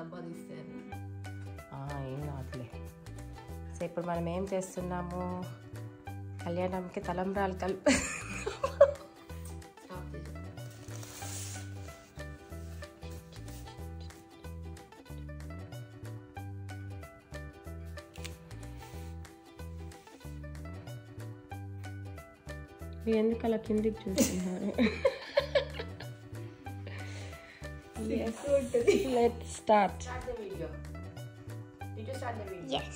డబ్బా తీస్తే అని ఆ, ఏం కాదులే సో ఇప్పుడు మనం ఏం చేస్తున్నాము కళ్యాణంకి తలంబ్రాలు కలిపి స్టాప్ చేసి మీరు ఎందుకు అలా కిందికి చూస్తున్నారు let start start the video did you start the video Yes.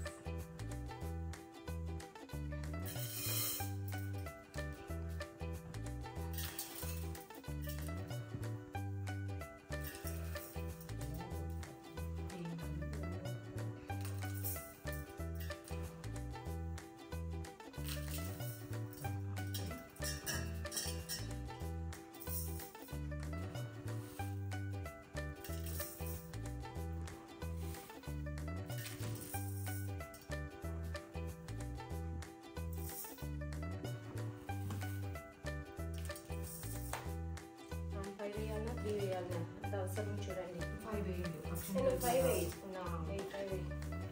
Five వేయాలా త్రీ వేయాలా అంత అవసరం చూడండి ఫైవ్ వేయండి నేను ఫైవ్ వేసుకున్నా ఎయిట్ ఫైవ్ వేయి.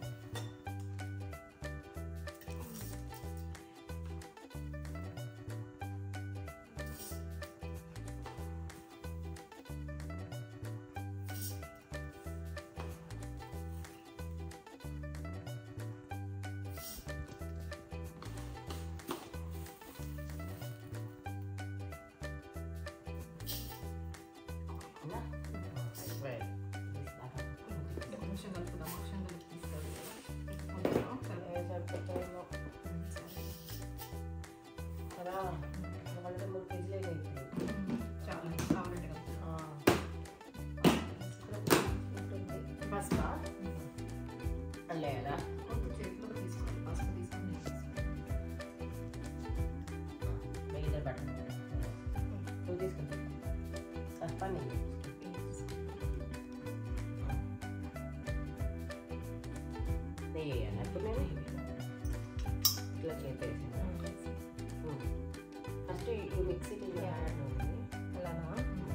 ఒక నిమిషం కలుపుదాం అక్షం కలిపి తీసుకోవాలి కొంచెం సరే. ఏ సరిపోతుందో. కదా ఒకటి రెండు మూడు కేజీలు అయినాయి ఇప్పుడు. చాలా కావాలంటే కలుపుదాం. ఆ. ఉంటుంది. పసుపా అల్లేయాలా కొంచెం చేతిలో తీసుకోవాలి పసుపు తీసుకొని నేను తీసుకోవాలి. మిగతా బట్ట నువ్వు తీసుకుంటా పసుపా నేను నెయ్యి వేయాలా ఇప్పుడు నేను ఇట్లా చేసేసి ఫస్ట్ ఈ మిక్సీకి యాడ్ ఉంది అలానా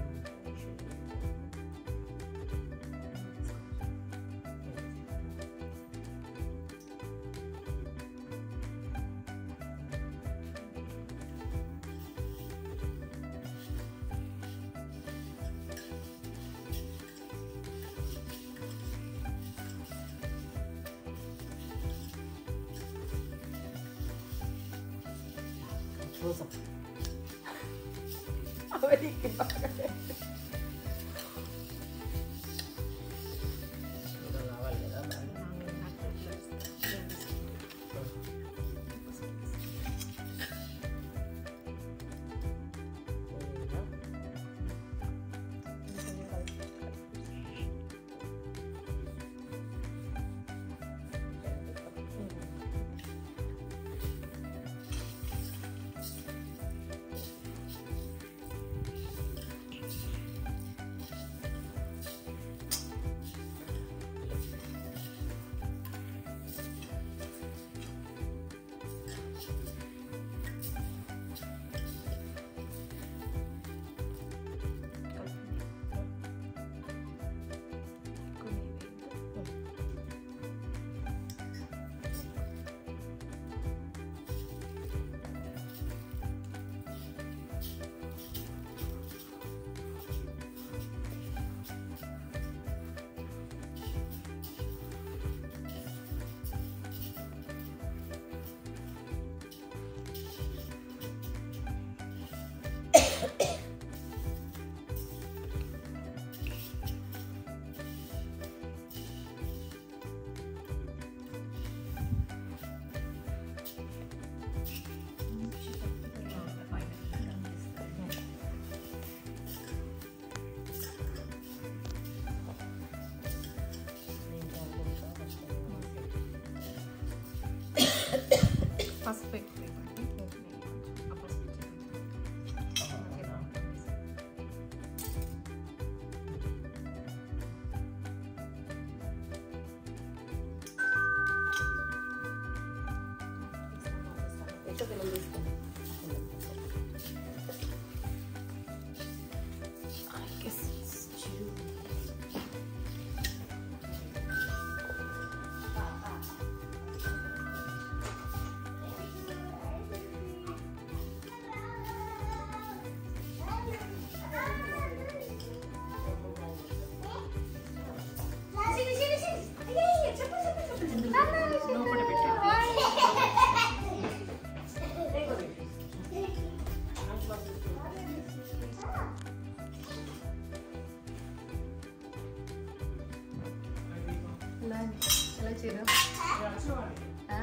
చూసాం అవరికి బాగా ఇంకా కావాలి కదా మరి. ఇంకా ఆ ఎలా ఎలా చీర ఆ?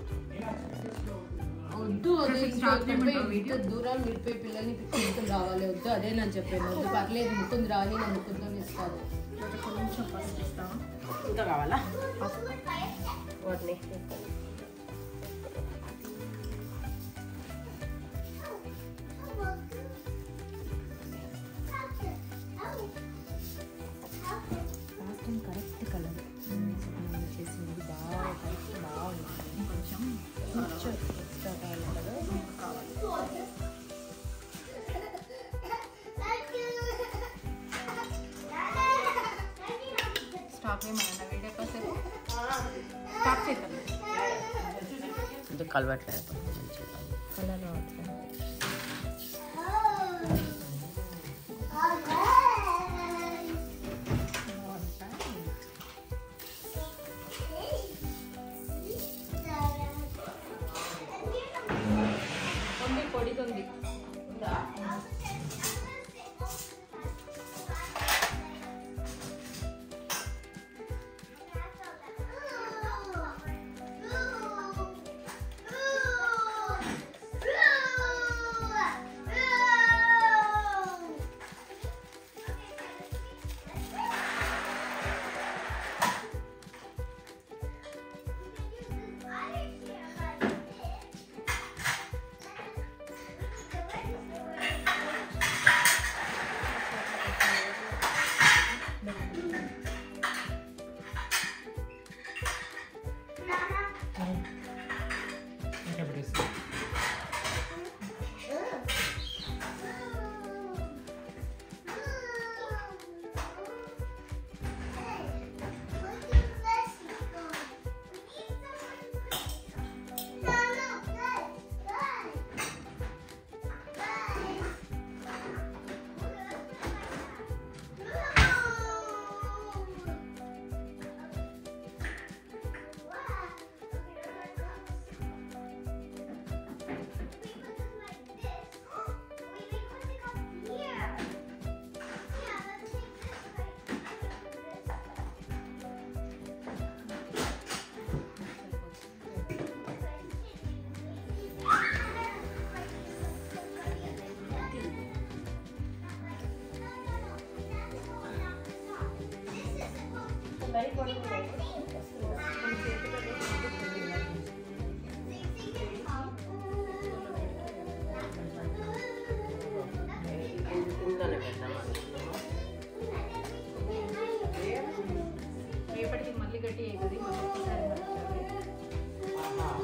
వద్దు అది ఇంకా నువ్వే ఇంత దూరం విడిపోయి పిల్లల్ని తీసుకుని రావాలి వద్దు అదే నేను చెప్పాను వద్దు పర్లేదు ముకుంది రాని నేను ముకుందో ఇస్తాను కొంచెం పసుపు ఇస్తాను ఇంకా కావాలా వాటిని లాస్ట్ టైం కరెక్ట్ కలర్ చేసింది బాగా కరెక్ట్ బాగుంది కొంచెం కొంచెం ఎక్స్ట్రా కావాలి కదా కావాలి స్టాప్ ఏమన్నా వీడియో కాసేపు స్టాప్ చేద్దాం ఇది కలవట్లేదు కలర్ రావట్లేదు ఉంది పొడిది కిందనే పెడదాం రేపటికి మళ్ళీ గట్టి అవుతుంది మళ్ళీ ఒకసారి నడుస్తుంది.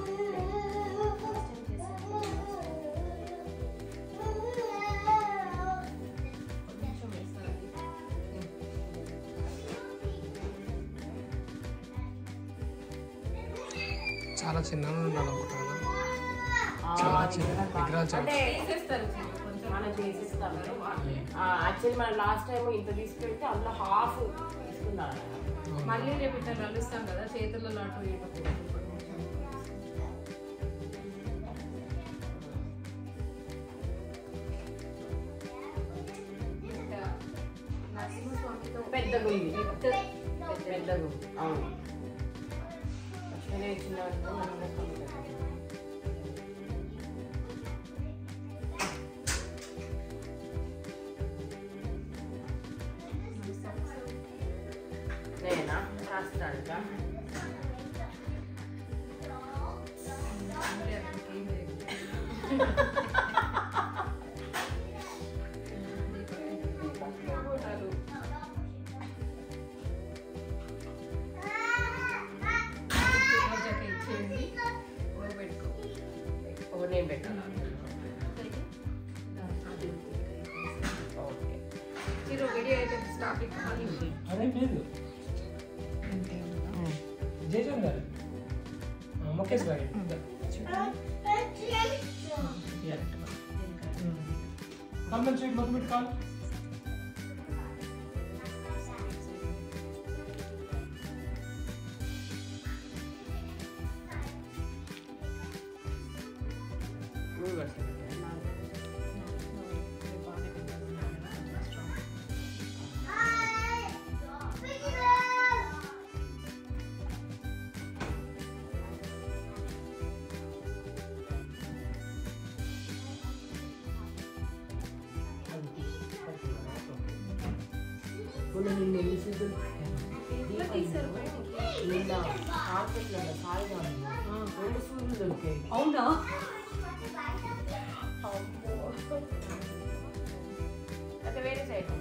కొంచెం వేస్తాను చాలా చిన్నగా ఉండాలి అనుకుంటా కదా చాలా చిన్న విగ్రహాలు చాలా అంటే తీసేస్తారు కొంచెం మనం చేసిస్తాం యాక్చువల్లీ మనం లాస్ట్ టైం ఇంత తీసుకెళ్తే అందులో హాఫ్ తీసుకున్నారు మళ్ళీ రేపు ఇట్లా కలుస్తాం కదా చేతులలో అటు ఇటు ఇంకా నరసింహస్వామితో పెద్దగా ఉంది పెద్ద పెద్దగా ఉంది. అవును లక్ష్మీదేవి చిన్న ఉంటుంది, నరసింహస్వామి పెద్దగా ఉంది. నేనా రాష్ట్రానిక అంటే అతనికి ఏం లేదు. ఫోటోలు. పూజకి ఇచ్చేయండి. నువ్వు పెట్టుకో. ఓ నేను పెట్టాను ఓకే చిరు వీడియో అయితే స్టాప్ ఇవ్వాలి అదేం లేదు జయచంద్ గారు ఆ, ముఖేష్ గారు కాల్ స్వీట్ మొత్తం పెట్టి కాల్ నువ్వు పెడతాను మొన్న నిన్న ఎన్ని సీజన్ నిన్న మార్కెట్లో సాయిగాము రెండు సూర్యులు దొరికాయి అవునా అయితే వేరే సైడ్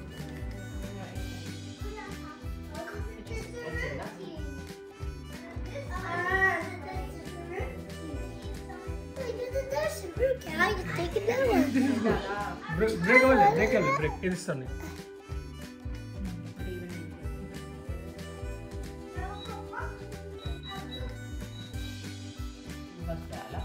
వచ్చిందా Can I just take another one? Break break అవ్వలే బ్రేక్ అవ్వలే బ్రేక్ ఇది ఇస్తాను నీకు. ఫస్ట్ అలా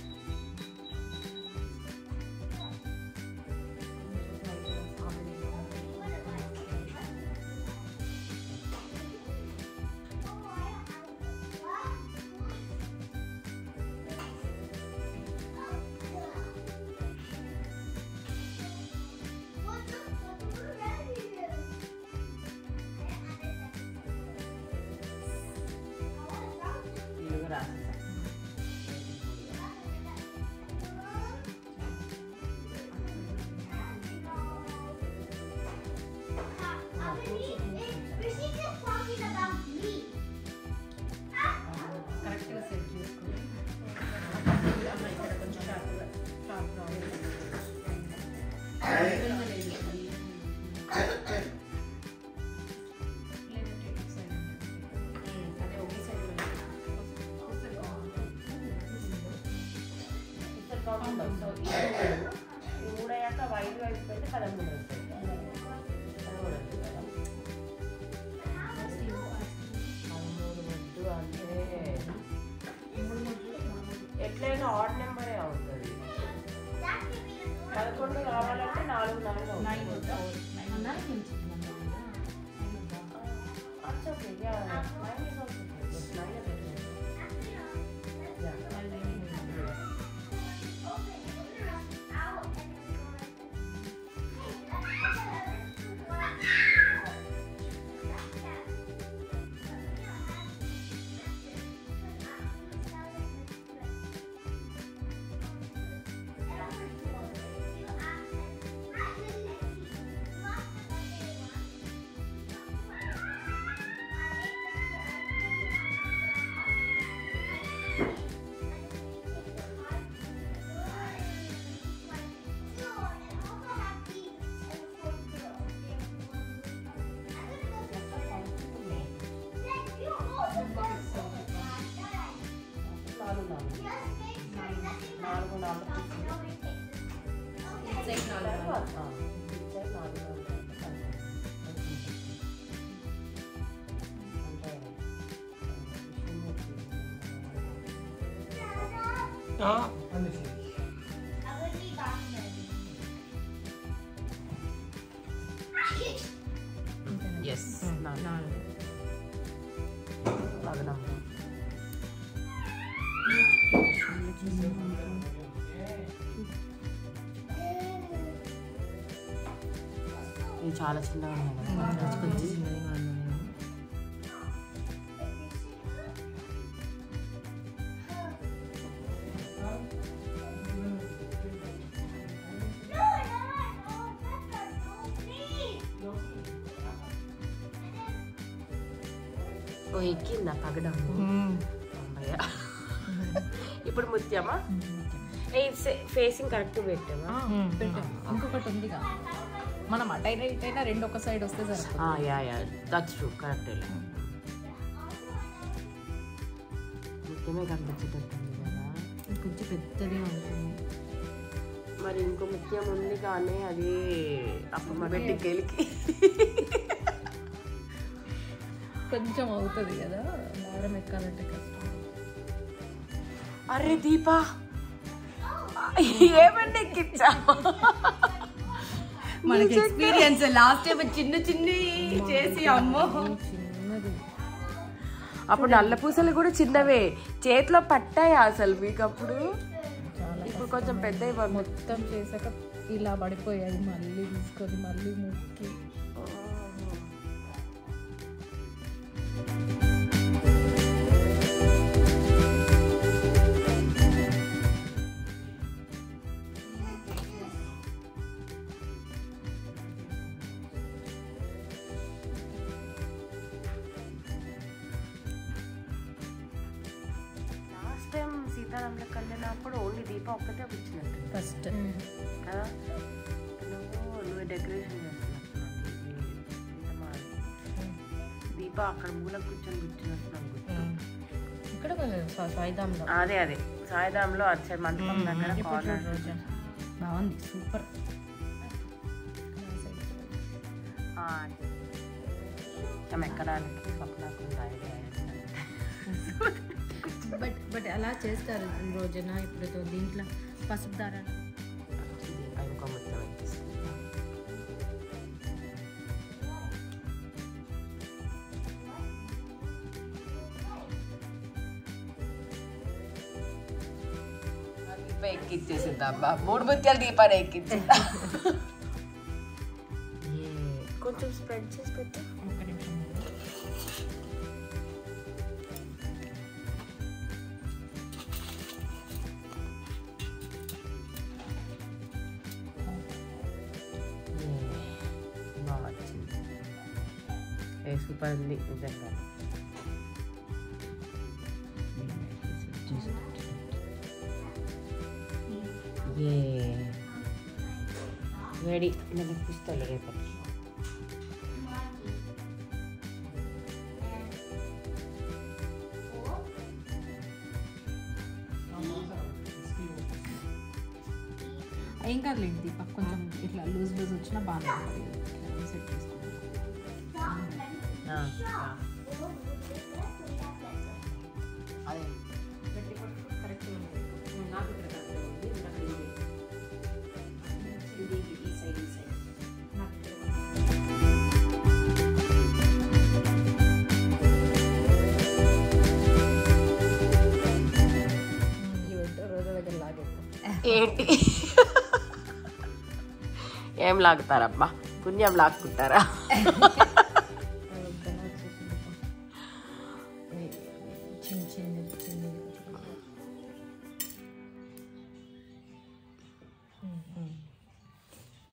ఇల్లుగా రాసేసా కరెక్ట్గా సెట్ చేసుకోండి అమ్మ ఇక్కడ కొంచెం షార్ప్గా షార్ప్ రావాలి ఇబ్బంది లేదు లేదంటే ఇటు సైడ్ అదే ఒకే సైడ్ ఇక్కడ కాకుండా సో ఈ మూడు ఈ మూడు అయ్యాక వైట్ వైపు పెడితే పదమూడు వస్తాయి పదమూడు వస్తాయి కదా పదమూడు వద్దు అంటే ఎట్లయినా ఆడ్ నెంబరే అవుతుంది పదకొండు కావాలంటే నాలుగు నాలుగు నైన్ అవుతుంది. వద్దా నైన్ నుంచి That's okay, yeah. Mine is also good. Yes, mine is okay. Yeah. నాలుగు నాలుగు నాలుగు నాలుగు సైడ్ నాలుగు ఆ, ఇటు సైడ్ నాలుగు నాలుగు అంటే పదకొండు. అంటే ఆ, అన్నీ సరే. ఎస్ నాలుగు పదనాలుగు ఇవి చాలా చిన్నగా ఉన్నాయి కదా కొంచెం చిన్నగా ఉన్నాయి ఓ ఎక్కిందా పగడం అమ్మయ్య ఇప్పుడు ముత్యమా ఏ ఫేసింగ్ కరెక్ట్ పెట్టామా ఇంకొకటి ఉందిగా మనం అటైనా ఇటైనా రెండు ఒక సైడ్ వస్తే సరిపోతుంది yeah yeah that's true correct ముత్యమే కనిపించేటట్టుంది కదా కొంచెం పెద్దదిగా ఉంటుంది మరి ఇంకో ముత్యం ఉంది కానీ అది అప్పుడు పెట్టి గెలికి కొంచెం అవుతుంది కదా దారం ఎక్కాలంటే కష్టం అరే దీపా ఏమంటే ఎక్కిచ్చా మనకి ఎక్స్పీరియన్స్ లాస్ట్ టైం చిన్న చిన్న చేసి అమ్మో చిన్నది అప్పుడు నల్ల పూసలు కూడా చిన్నవే చేతిలో పట్టాయి అసలు మీకు అప్పుడు చాలా ఇప్పుడు కొంచెం పెద్దవి పంపి మొత్తం చేశాక ఇలా పడిపోయాయి మళ్ళీ తీసుకొని మళ్ళీ ముక్కి సీతారాముల కళ్యాణం అప్పుడు ఓన్లీ దీప ఒక్కతే వచ్చినట్టు ఫస్ట్ కదా నువ్వు నువ్వు డెకరేషన్ చేస్తున్నట్టున్నావు దీప అక్కడ మూల కూర్చొని కూర్చున్నట్టున్నావు గుర్తు. ఇక్కడ సా- సాయిధాంలో అదే అదే సాయిధాంలో వచ్చే మంటపం దగ్గర కార్నర్ బాగుంది సూపర్ ఆమె ఎక్కడానికి స్వప్నకు ఐడియా బట్ బట్ అలా చేస్తారు ఈ రోజున ఇప్పుడు దీంట్లో పసుపు దారాలు ఇంకో మొత్తం ఎక్కిస్తుంది దీప ఎక్కిచ్చేసింది అబ్బా మూడు ముత్యాలు దీపాన్ని ఎక్కిచ్చిందా కొంచెం స్ప్రెడ్ చేసి పెట్టు ఒక్క నిమిషం బాగా వచ్చింది ఏ సూపర్ ఉంది నిజంగా ఏ వేడి నేను ఇప్పిస్తాను రేపటి ఏం కాదులేండి దీపక్ కొంచెం ఇట్లా లూజ్ లూజ్ వచ్చినా బాగానే ఉంటుంది ఇట్లా సెట్ చేసుకుంటాం అదే కరెక్ట్ నాకు ఇక్కడ కరెక్ట్ ఉంది ఇంకా అక్కడ ఇది. ఇది ఈ సైడ్ ఈ సైడ్ నాకు ఇక్కడ రోజు దగ్గర లాగేస్తాం ఏంటి ఏం లాగుతారబ్బా పుణ్యం లాక్కుంటారా చిన్న చిన్నది చిన్నది